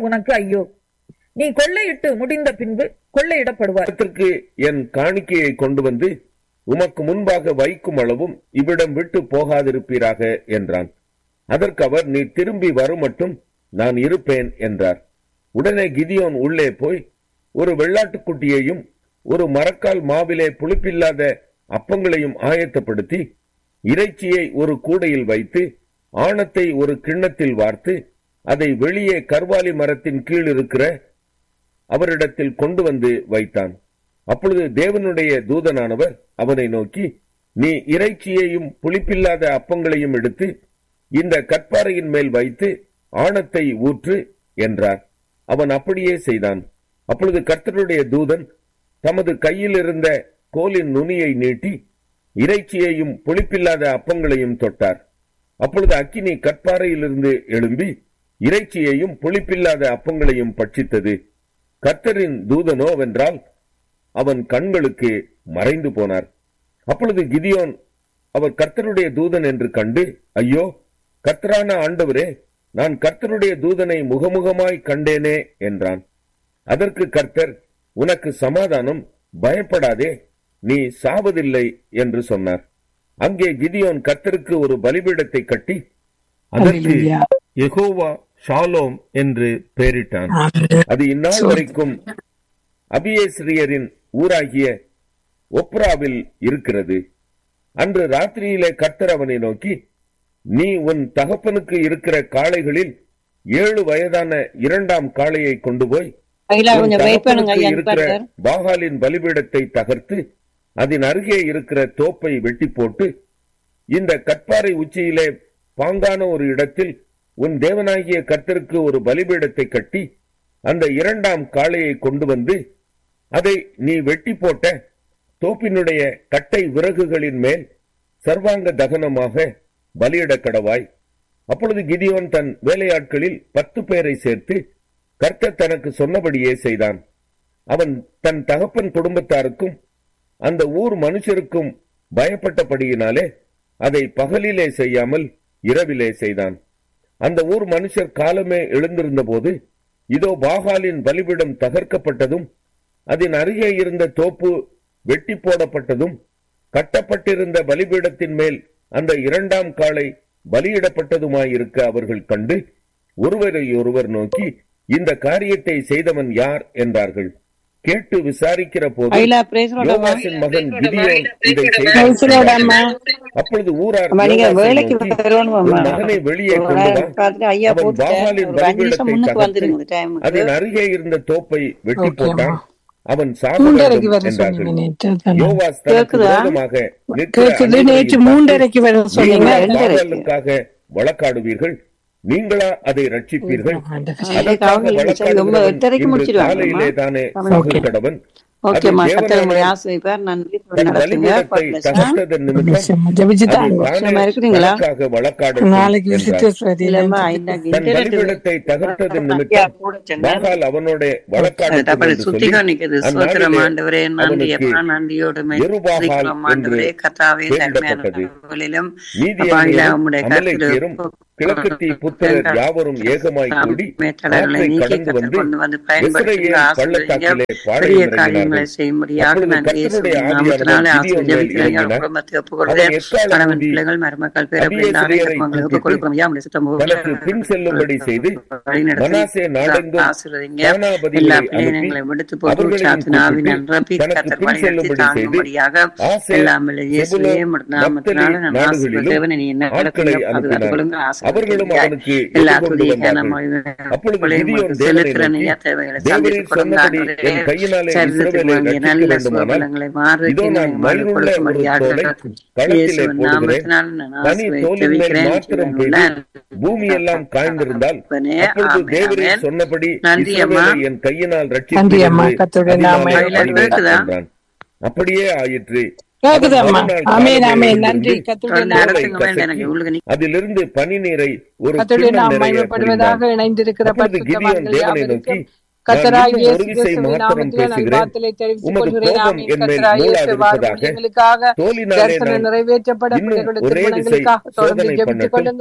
உனக்கு ஐயோ நீ கொள்ளையிட்டு முடிந்த பின்பு கொள்ளையிடப்படுவார் இடத்திற்கு என் காணிக்கையை கொண்டு வந்து உமக்கு முன்பாக வைக்கும் அளவும் இவ்விடம் விட்டு போகாதிருப்பீராக என்றான் அதற்கு அவர் நீ திரும்பி வரும் மட்டும் நான் இருப்பேன் என்றார் உடனே கிதியோன் உள்ளே போய் ஒரு வெள்ளாட்டுக்குட்டியையும் ஒரு மரக்கால் மாவிலே புளிப்பில்லாத அப்பங்களையும் ஆயத்தப்படுத்தி இறைச்சியை ஒரு கூடையில் வைத்து ஆணத்தை ஒரு கிண்ணத்தில் வார்த்து அதை வெளியே கர்வாலி மரத்தின் கீழ் இருக்கிற அவரிடத்தில் கொண்டு வந்து வைத்தான் அப்பொழுது தேவனுடைய தூதனானவர் அவனை நோக்கி நீ இறைச்சியையும் புளிப்பில்லாத அப்பங்களையும் எடுத்து இந்த கற்பாறையின் மேல் வைத்து ஆணத்தை ஊற்று என்றார் அவன் அப்படியே செய்தான் அப்பொழுது கர்த்தருடைய தூதன் தமது கையில் இருந்த கோலின் நுனியை நீட்டி இறைச்சியையும் புளிப்பில்லாத அப்பங்களையும் தொட்டார் அப்பொழுது அக்கினி கற்பாறையிலிருந்து எழும்பி இறைச்சியையும் புளிப்பில்லாத அப்பங்களையும் பட்சித்தது கர்த்தரின் தூதனோ வென்றால் அவன் கண்களுக்கு மறைந்து போனார் அப்பொழுது கிதியோன் அவர் கர்த்தருடைய தூதன் என்று கண்டு ஐயோ கர்த்தரான ஆண்டவரே நான் கர்த்தருடைய தூதனை முகமுகமாய் கண்டேனே என்றான் அதற்கு கர்த்தர் உனக்கு சமாதானம் பயப்படாதே நீ சாவதில்லை என்று சொன்னார் அங்கே கிதியோன் கர்த்தருக்கு ஒரு பலிபீடத்தை கட்டி அதற்கு Hallelujah. யெகோவா ஷாலோம் என்று பெயரிட்டான் அது இந்நாள் வரைக்கும் அபியேஸ்ரியரின் ஊராகிய ஒப்ராவில் இருக்கிறது அன்று ராத்திரியிலே கர்த்தர் அவனை நோக்கி நீ உன் தகப்பனுக்கு இருக்கிற காளைகளில் ஏழு வயதான இரண்டாம் காளையை கொண்டு போய் அகிலா உன் கொஞ்சம் வெயிட் பண்ணுங்க தகப்பனுக்கு ஐயா இருக்கிற பாருங்க பாகாலின் பலிபீடத்தை தகர்த்து அதன் அருகே இருக்கிற தோப்பை வெட்டி போட்டு இந்த கற்பாறை உச்சியிலே பாங்கான ஒரு இடத்தில் உன் தேவனாகிய கர்த்தருக்கு ஒரு பலிபீடத்தை கட்டி அந்த இரண்டாம் காளையை கொண்டு வந்து அதை நீ வெட்டி போட்ட தோப்பினுடைய கட்டை விறகுகளின் மேல் சர்வாங்க தகனமாக பலியிடக் கடவாய் அப்பொழுது கிதியோன் தன் வேலையாட்களில் பத்து பேரை சேர்த்து கர்த்தர் தனக்கு சொன்னபடியே செய்தான் அவன் தன் தகப்பன் குடும்பத்தாருக்கும் அந்த ஊர் மனுஷருக்கும் பயப்பட்டபடியினாலே அதை பகலிலே செய்யாமல் இரவிலே செய்தான் அந்த ஊர் மனுஷர் காலமே எழுந்திருந்தபோது இதோ பாகாலின் பலிபிடம் தகர்க்கப்பட்டதும் அதன் அருகே இருந்த தோப்பு வெட்டி போடப்பட்டதும் கட்டப்பட்டிருந்த பலிபீடத்தின் மேல் அந்த இரண்டாம் காளை பலியிடப்பட்டதுமாயிருக்க அவர்கள் கண்டு ஒருவரை ஒருவர் நோக்கி இந்த காரியத்தை செய்தவன் யார் என்றார்கள் கேட்டு விசாரிக்கிற போது அகிலா பிரேஸ் யோவாசின் மகன் கிதியோன் இதை Praise the Lord, அம்மா. செய்தான் அப்பொழுது ஊரார் அம்மா நீங்க யோவாசை வேலைக்கு நோக்கி, வரணும் உன் அம்மா மகனை வெளியே ஒரு கொண்டு வா நேரம் பார்த்துட்டு ஐயா அவன் போட்டுட்டேன் பாகாலின் ஒரு அஞ்சு நிமிஷம் பலிபீடத்தை முன்னுக்கு தகர்த்து வந்துருங்க டைமுக்கு அதன் அருகே இருந்த தோப்பை வெட்டி Okay, போட்டான் அம்மா. அவன் சாக மூன்றரைக்கு வேண்டும் வர என்றார்கள் சொன்னீங்க நேற்று தானே. யோவாஸ் தனக்கு கேக்குதா? விரோதமாக நிற்கிற கேக்குது நேற்று அனைவரையும் மூன்றரைக்கு வர பார்த்து, சொன்னீங்க நீங்களா ரெண்டரைக்கு. பாகாலுக்காக வழக்காடுவீர்கள் நீங்களா அதை ரட்சிப்பீர்கள் ஆண்டவரே. அதற்காக அவங்க இல்ல, சரி, ரொம்ப வழக்காடுகிறவன் எட்டரைக்கு இன்று முடிச்சிடுவாங்க, காலையிலே அம்மா. தானே ஆமா. சாக கடவன் ஓகேம்மா அது கத்தர் தேவனான உங்களை ஆசிரியப்பார் நன்றி தன் நடத்துங்க பலிபீடத்தை God bless you. தகர்த்ததன் நிமித்தம் நிச்சயமா ஜெபிச்சுட்டாங்க. அது தானே சும்மா இருக்கிறீங்களா? தனக்காக வழக்காடட்டும் நாளைக்கு என்றார். விசிட்டர்ஸ் வருது இல்லம்மா ஐந்தாக்கு தன் இன்டர்நெட் பலிபீடத்தை தகர்த்ததன் ஐயா நிமித்தம் கூட சொன்னார். பாகால் அவனோட அது வழக்காடட்டும் தப்படி என்று சொல்லி சுத்திகா நிக்குது அந்நாளிலே சோத்திரம் ஆண்டவரே நன்றி அவனுக்கு அப்பா நன்றியோடு யெருபாகால் மெய்க்கிறோம் ஆண்டவரே என்று கத்தாவே பெயரிடப்பட்டது. தர்மையானவர்களிலும் மீதியானியரும் உம்முடைய அமலேக்கியரும் கிழக்கத்தி புத்திரர் யாவரும் ஏகமாய் கூடி மேற்கடலை ஆற்றை நீக்கி கடந்து கத்தர் வந்து கொண்டு வந்து பயன்படுத்துகிற இஸ்ரவேல் ஆசீர்வதிங்க பள்ளத்தாக்கிலே பெரிய பாளையம் காரியங்களை இறங்கினார்கள் செய்யும்படியாக அப்பொழுது நான் கர்த்தருடைய இயேசுவின் ஆவியானவர் நாமத்தினாலே கிதியோன் மேல் ஆசீர்வதிக்கிறேன் இறங்கினார். குடும்பத்தை ஒப்புக்கொள்கிறேன் அவன் எக்காலம் கணவன் ஊதி பிள்ளைகள் மருமக்கள் பேர அபியேசரியரை பிள்ளைகளை ஒப்புக் கூப்பிட்டு கொடுக்கிறோம் ஐயா உடைய சுத்தம் தனக்கு பின் செல்லும்படி செய்து மனாசே நாடெங்கும் ஆசீர்வதிங்க சேனாபதிகளை எல்லா அனுப்பி பிள்ளைகளை விடுத்து போட்டு அவர்களையும் உற்சாகத்தின் ஆவி கூப்பிட்டு நிரப்பி தனக்கு கத்தர் பின் வழிநடத்தி செல்லும்படி செய்து தாங்கும்படியாக ஆசேர் எல்லாம் இயேசுவே செபுலோன் நாமத்தினால நப்தலி நான் நாடுகளிலும் ஆசீர்வதித்தேவனை நீ என்ன ஆட்களை நடத்துங்க அனுப்பினார் பாதுகாத்துக்கொள்ளுங்க அவர்களும் ஆசீர்வதிங்க அவனுக்கு எல்லா எதிர்கொண்டு துதிய வந்தார்கள் அப்பொழுது கிதியோன் தேவனை செலுத்துற நோக்கி நீயா தேவைகளை தேவரீர் சந்தித்து சொன்னபடி கொடுங்க என் கையினாலே சரித்திரத்துக்கு இஸ்ரவேலை வேண்டிய ரட்சிக்க நல்ல வேண்டுமானால் சோபலங்களை மாறு இதோ நான் மயிருள்ள ஒரு தோலை களத்திலே இயேசுவின் போடுகிறேன் நாமத்தினால் நான் பனி தோலின் மேல் மாத்திரம் பெய்து பூமி எல்லாம் காய்ந்திருந்தால் அப்பனே, அப்பொழுது ஆமென், தேவரீர் ஆமென். சொன்னபடி நன்றி அம்மா. இஸ்ரவேலை என் கையினால் நன்றி அம்மா. ரட்சிப்பேன் கர்த்தருடைய நாமம் கேக்குதா? என்றான் அப்படியே ஆயிற்று கேக்குது அம்மா அவன் மறுநாள் ஆமேன் காலையிலே ஆமேன் நன்றி எழுந்திருந்து கத்துடைய தொடர்ந்து நாமம் நடத்துங்க வேண்டாம் எனக்கு கசக்கி, உள்ளுக்கு நீ அதிலிருந்து பனி நீரை ஒரு கத்துடைய கிண்ணம் நாம் நிறைய மகிமைப்படுவதாக குடித்தான். இணைந்திருக்கிற அப்பொழுது கிதியோன் பரிசுத்தவான்கள் தேவனை நோக்கி யாவருக்கும் கத்தராய் நான் இன்னும் இயேசு ஒரு விசை கிறிஸ்துவின் மாத்திரம் நாமத்திலே நான் பேசுகிறேன் வார்த்தைகளை தெரிவித்துக் உமது கொள்கிறேன் கோபம் ஆமென் என் மேல் கத்தராய் இயேசு மூளாதிருப்பதாக வாருங்களுக்காக தோலினாலே தரிசனம் நான் நிறைவேற்றப்பட இன்னும் பிள்ளைகளுடைய ஒரே திசை திருமணங்களுக்காக தொடர்ந்து சோதனை ஜெபித்துக் பண்ணட்டும் கொள்ளுங்கள்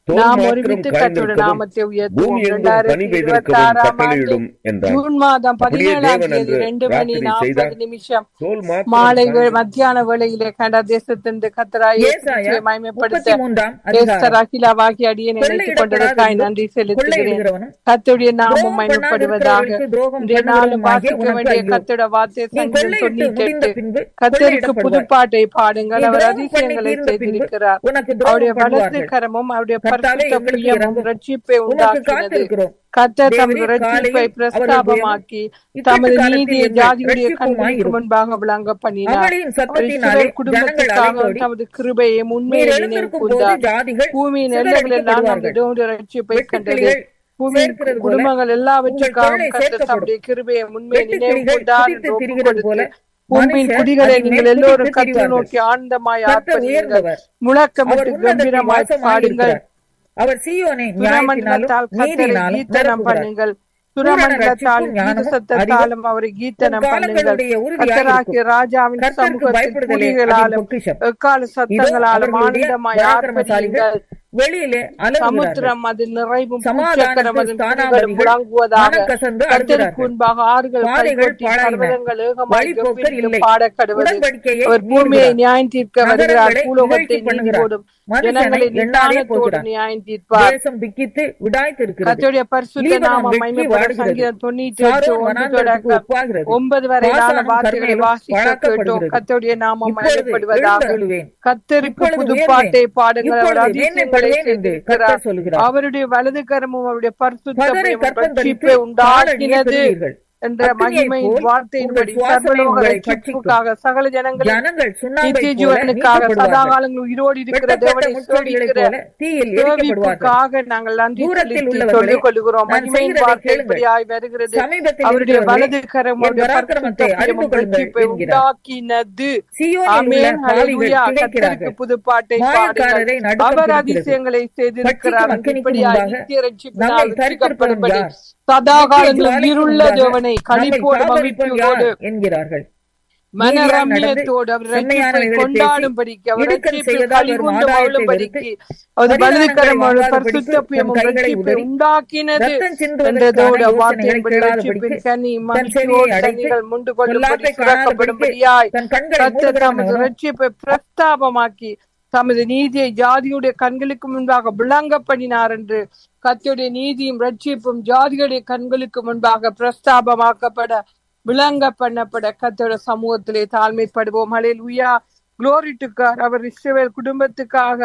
தோல் நாம் மாத்திரம் ஒருமித்து கத்தோட காய்ந்திருக்கவும் நாமத்தை உயர்த்துவோம் பூமி எங்கும் இரண்டாயிரத்தி பனி இருபத்தி பெய்திருக்கவும் ஆறாம் ஆண்டு கட்டளையிடும் என்றார் ஜூன் மாதம் அப்படியே பதினேழாம் தேவன் தேதி அன்று ரெண்டு மணி ராத்திரி நாற்பது செய்தார் நிமிஷம் தோல் மாத்திரம் மாலை வே- காய்ந்து மத்தியான வேளையிலே கண்ட தேசத்திலிருந்து கத்தராய் ஏசாயா முப்பத்தி மயமப்படுத்த மூன்றாம் அதிகாரம் ஏஸ்தர் அகிலாவாகி அடியேன் நினைத்துக் கொண்டதற்காய் நன்றி செலுத்துகிறேன் கொள்ளையிடுகிறவனும் கத்துடைய நாமம் துரோகம் மயமப்படுவதாக பண்ணாதிருக்கிறவர்களுக்கு துரோகம் இன்றைய நாளும் பண்ணுகிறவனுமாகிய வாசிக்க உனக்கு வேண்டிய ஐயோ. கத்தோட வார்த்தை நீ சங்கீதம் கொள்ளையிட்டு தொண்ணூத்தி முடிந்த எட்டு பின்பு கத்தருக்கு கொள்ளையிடப்படுவாய். புதுப்பாட்டை பாடுங்கள் நீ அவர் துரோகம் பண்ணி அதிசயங்களை தீர்ந்த பின்பு செய்திருக்கிறார் உனக்கு அவருடைய துரோகம் வலது பண்ணுவார்கள் கரமும் அவருடைய கர்த்தாவே, பரிசுத்த எங்களுக்கு புயமும் இறங்கும். ரட்சிப்பை உனக்கு உண்டாக்கினது காத்திருக்கிறோம் கத்தர் தேவரீர் தமது ரட்சிப்பை காலையில் பிரஸ்தாபமாக்கி அவருடைய தமது இக்கட்டு நீதியை காலத்தில் ஜாதியுடைய ரட்சிப்புமாய் கண்களுக்கு இருக்கும். முன்பாக விளங்க பண்ணினார் அமளியின் அவர் சத்தத்தினாலே இஸ்ரவேல் குடும்பத்துக்காக ஜனங்கள் அலைந்தோடி தமது கிருபையை நீர் உண்மையை நினைவு எழுந்திருக்கும் போது கூர்ந்தார் ஜாதிகள் பூமியின் எல்லைகள் எல்லாம் சிதறடிக்கப்படுவார்கள். நமது தேவனுடைய ரட்சிப்பை கண்டது வெட்டுக்கிளிகள் பூமியின் சேர்க்கிறது போல குடும்பங்கள் உங்கள் எல்லாவற்றுக்காகவும் கொள்ளை கர்த்தர் சேர்க்கப்படும். தம்முடைய கிருபையை உண்மையை நினைவு வெட்டுக்கிளிகள் கொண்டார் குதித்து என்று ஒப்புக் திரிகிறது போல கொடுத்து பூமியின் மனுஷர் குடிகளை அதின் நீங்கள் மேல் எல்லோரும் குதித்து கத்தரை திரிவார்கள். நோக்கி ஆனந்தமாய் கர்த்தர் ஆர்ப்பரியுங்கள் உயர்ந்தவர் முழக்கமிட்டு அவர் உன்னதத்தில் கம்பீரமாய் பாடுங்கள் வாசமாயிருக்கிறார் அவர் சீயோனை நியாயத்தினாலும் சுரமண்டலத்தால் கத்தரை நீதியினாலும் கீர்த்தனம் நிரப்புகிறார் பண்ணுங்கள் பூரண சுரமண்டலத்தாலும் ரட்சிப்பும் கீத ஞானமும் சத்தத்தாலும் அவரை கீர்த்தனம் பண்ணுங்கள் காலங்களுடைய உறுதியாய் கத்தராகிய இருக்கும். ராஜாவின் கர்த்தருக்கு சமூகத்தில் பயப்படுதலே அதின் துதிகளாலும் பொக்கிஷம். எக்கால இதோ சத்தங்களாலும் அவர்களுடைய ஆனந்தமாய் பராக்கிரமசாலிகள் ஆர்ப்பரியுங்கள் வெளியிலே அலறுகிறார்கள் சமுத்திரம் அது நிறைவும் சமாதானத்தில் பூச்சக்கரம் அதன் குடிகளும் ஸ்தானாபதிகள் முழங்குவதாக மனக்கசந்து கத்தருக்கு அழுகிறார்கள். முன்பாக ஆறுகள் பாதைகள் கைகொட்டி பாழாயின. பர்வதங்கள் ஏகமாய் வழிபோக்கர் கம்பீரித்து இல்லை. பாடக்கடுவது உடன்படிக்கையை அவர் பூமியை மீறுகிறார். நியாயம் தீர்க்க வருகிறார் நகரங்களை பூலோகத்தை இகழ்ச்சி பண்ணுகிறார். நீங்கோடும் மனுஷனை ஜனங்களை எண்ணாதே நிதானத்தோடு போகிறார். நியாயம் தீர்ப்பார் தேசம் திக்கித்து விடாய்த்திருக்கிறது கர்த்தருடைய பரிசுத்த லீபனோன் நாமம் வெட்கி மகிமைப்படும் வாடுகிறது. சங்கீதம் தொண்ணூற்றி எட்டு சாரோன் ஒன்று வனாந்தரத்துக்கு தொடக்கம் ஒப்பாகிறது. ஒன்பது வரையிலான பாசானும் வார்த்தைகளை கர்மேலும் வாசிக்க கேட்டோம் வழக்கப்படுகிறது. கர்த்தருடைய நாமம் இப்பொழுது மகிமைப்படுவதாக எழுந்தருளுவேன். கத்தருக்கு இப்பொழுது புது உயர்வேன். பாட்டை பாடுங்கள் அவர் இப்பொழுது அதிசயங்களை மேன்மைப்படுவேன் என்று செய்திருக்கிறார் கர்த்தர் சொல்கிறார். அவருடைய வலது கரமும் அவருடைய பரிசுத்த பதரை புயமும் கற்பந்தரித்து ரட்சிப்பை பாடலியை உண்டாக்கினது பெறுவீர்கள். என்ற அக்கினியைப் மகிமையின் போல் வார்த்தையின்படி உங்கள் சுவாசமே சர்வலோக உங்களை ரட்சிப்புக்காக சகல ஜனங்களும் ஜனங்கள் சுண்ணாம்பைப் நித்திய போல ஜீவனுக்காக சதா நீக்கப்படுவார்கள். காலங்கள் உயிரோடு இருக்கிற வெட்டப்பட்ட தேவனை முட்செடிகளைப் சேவிக்கிற போல தீயில் எரிக்கப்படுவார்கள். சேவிப்புக்காக நாங்கள் நன்றி தூரத்தில் செலுத்தி உள்ளவர்களே, சொல்லிக் கொள்கிறோம் நான் மகிமையின் செய்கிறதை வார்த்தை கேளுங்கள். இப்படியாய் வருகிறது சமீபத்தில் அவருடைய இருக்கிறவர்களே, வலது கரம் என் அவருடைய பராக்கிரமத்தை பரிசுத்த அறிந்து புயமும் கொள்ளுங்கள் ரட்சிப்பை என்கிறார். உண்டாக்கினது சீயோனில் உள்ள ஆமென் பாவிகள் ஹalleluya கர்த்தருக்கு திகைக்கிறார்கள். புது பாட்டை பாடுங்கள் மாயக்காரரை நடுக்கம் அவர் பிடிக்கிறது. அதிசயங்களை செய்திருக்கிறார் பட்சிக்கும் அக்கினிக்கும் இப்படியாய் முன்பாக நித்திய ரட்சிப்பினால் நம்மை தரித்திருப்பவன் ரட்சிக்கப்படும்படி யார்? சதா நித்திய காலங்களும் ஜுவாலைக்கு இருள்ள முன்பாக தேவனை நம்மை களிப்போடு தாபரிப்பவன் மகிழ்ச்சியோடு யார் என்கிறார்கள் மன நீதியாய் நடந்து ரம்யத்தோடு அவர் ரட்சிப்பை செம்மையானவைகளை கொண்டாடும்படிக்கு அவர் இடுக்கண் ரட்சிப்பை செய்வதால் களி வரும் கொண்டு ஆதாயத்தை மகிழும்படிக்கு வெறுத்து, அவர் வலது பரிதானங்களை கரம் அவர் வாங்காதபடிக்கு பரிசுத்த புயமும் தன் கைகளை ரட்சிப்பை உதறி, உண்டாக்கினது ரத்தம் சிந்துவதற்கான என்றதோடு யோசனைகளை வார்த்தையின்படி கேளாதபடிக்கு, ரட்சிப்பின் கனி தன் செவியை மகிழ்ச்சியோடு அடைத்து, கனிகள் முண்டு கொள்ளும்படி பொல்லாப்பை சுரக்கப்படும்படியாய் தன் கண்களை கர்த்தர் தமது மூடுகிறவனவனோ, ரட்சிப்பை பிரஸ்தாபமாக்கி தமது நீதியை ஜாதியுடைய கண்களுக்கு முன்பாக விளங்க பண்ணினார் என்று கர்த்தருடைய நீதியும் ரட்சிப்பும் ஜாதிகளுடைய கண்களுக்கு முன்பாக பிரஸ்தாபமாக்கப்பட விளங்க பண்ணப்பட கர்த்தருடைய சமூகத்திலே தாழ்மைப்படுவோம் ஹalleluya உயா குளோரிட்டுக்கார் அவர் இஸ்ரவேல் குடும்பத்துக்காக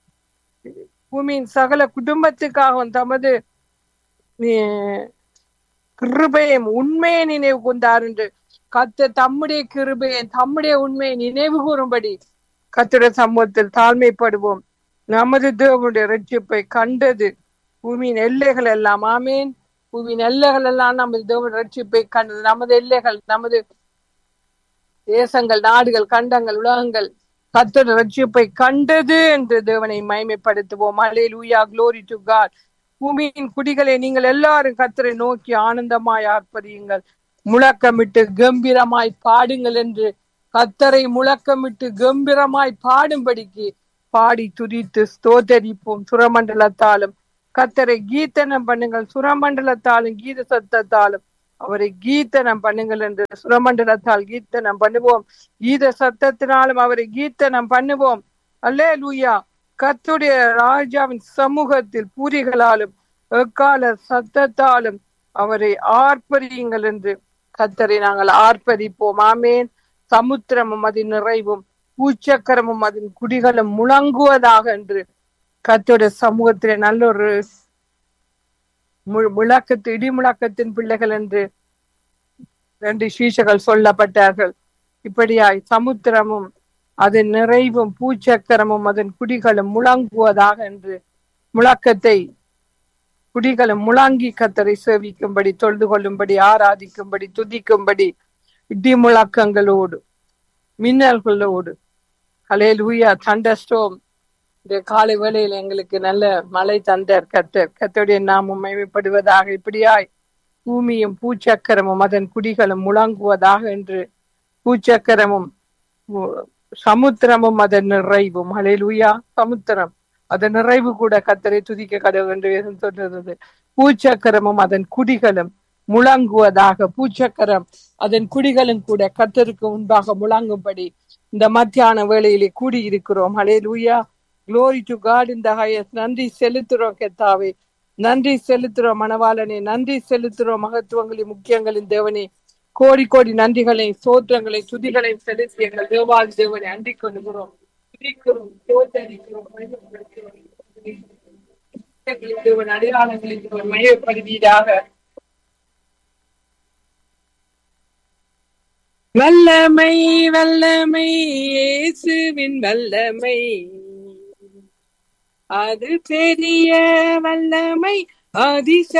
பூமியின் சகல குடும்பத்துக்காகவும் தமது அஹ், கிருபையும் உண்மையை நினைவு கொண்டார் என்று கத்த தம்முடைய கிருபையை தம்முடைய உண்மையை நினைவு கூறும்படி கத்துடைய சமூகத்தில் தாழ்மைப்படுவோம் நமது தேவனுடைய ரட்சிப்பை கண்டது பூமியின் எல்லைகள் எல்லாம் ஆமேன் பூமியின் எல்லைகள் எல்லாம் நமது தேவனுடைய ரட்சிப்பை கண்டது நமது எல்லைகள் நமது தேசங்கள் நாடுகள் கண்டங்கள் உலகங்கள் கத்தோட ரட்சிப்பை கண்டது என்று தேவனை மகிமைப்படுத்துவோம் அல்லேலூயா glory டு காட் பூமியின் குடிகளை நீங்கள் எல்லாரும் கத்தரை நோக்கி ஆனந்தமாய் ஆர்ப்பரியுங்கள் முழக்கமிட்டு கம்பீரமாய் பாடுங்கள் என்று கத்தரை முழக்கமிட்டு கம்பீரமாய் பாடும்படிக்கு பாடி துதித்து ஸ்தோத்தரிப்போம் சுரமண்டலத்தாலும் கத்தரை கீர்த்தனம் பண்ணுங்கள் சுரமண்டலத்தாலும் கீத சத்தத்தாலும் அவரை கீர்த்தனம் பண்ணுங்கள் என்று சுரமண்டலத்தால் கீர்த்தனம் பண்ணுவோம் கீத சத்தத்தினாலும் அவரை கீர்த்தனம் பண்ணுவோம் அல்லே லூயா கத்துடைய ராஜாவின் சமூகத்தில் பூரிகளாலும் எக்கால சத்தத்தாலும் அவரை ஆர்ப்பரியுங்கள் என்று கத்தரை நாங்கள் ஆர்ப்பரிப்போம் ஆமேன் சமுத்திரமும் அதன் நிறைவும் பூச்சக்கரமும் அதன் குடிகளும் முழங்குவதாக என்று கத்தோட சமூகத்திலே நல்ல ஒரு மு- முழக்கத்து இடி முழக்கத்தின் பிள்ளைகள் என்று ரெண்டு சீஷர்கள் சொல்லப்பட்டார்கள் இப்படியாய் சமுத்திரமும் அதன் நிறைவும் பூச்சக்கரமும் அதன் குடிகளும் முழங்குவதாக என்று முழக்கத்தை குடிகளும் முழங்கி கத்தரை சேவிக்கும்படி தொழுது கொள்ளும்படி ஆராதிக்கும்படி துதிக்கும்படி இடி முழக்கங்களோடு மின்னல்களோடு ஹலே லூயா தண்டஸ்டோம் இந்த காலை வேளையில் எங்களுக்கு நல்ல மழை தந்தார் கத்தர் கத்தருடைய நாமம் மகிமைப்படுவதாக இப்படியாய் பூமியும் பூச்சக்கரமும் அதன் குடிகளும் முழங்குவதாக என்று பூச்சக்கரமும் உ- சமுத்திரமும் அதன் நிறைவும் ஹalleluya சமுத்திரம் அதன் நிறைவு கூட கத்தரை துதிக்க கடவுள் என்று வேதம் சொல்றது பூச்சக்கரமும் அதன் குடிகளும் முழங்குவதாக பூச்சக்கரம் அதன் குடிகளும் கூட கத்தருக்கு முன்பாக முழங்கும்படி இந்த மத்தியான வேளையிலே கூடியிருக்கிறோம் hallelujah glory to God இந்த ஹையஸ்ட் நன்றி செலுத்துறோம் கெத்தாவே நன்றி செலுத்துறோம் மணவாளனே நன்றி செலுத்துறோம் மகத்துவங்களின் முக்கியங்களின் தேவனே கோடி கோடி நன்றிகளை சோத்திரங்களை துதிகளை செலுத்தி எங்கள் தேவாதி தேவனை அண்டிக் கொள்கிறோம் துதிக்கிறோம், ஸ்தோத்தரிக்கிறோம், மகிமைப்படுத்துகிறோம். தேவன் அடையாளங்களின் தேவன் மையப்படுவீராக வல்லமை வல்லமை இயேசுவின் வல்லமை அது பெரிய வல்லமை அதிச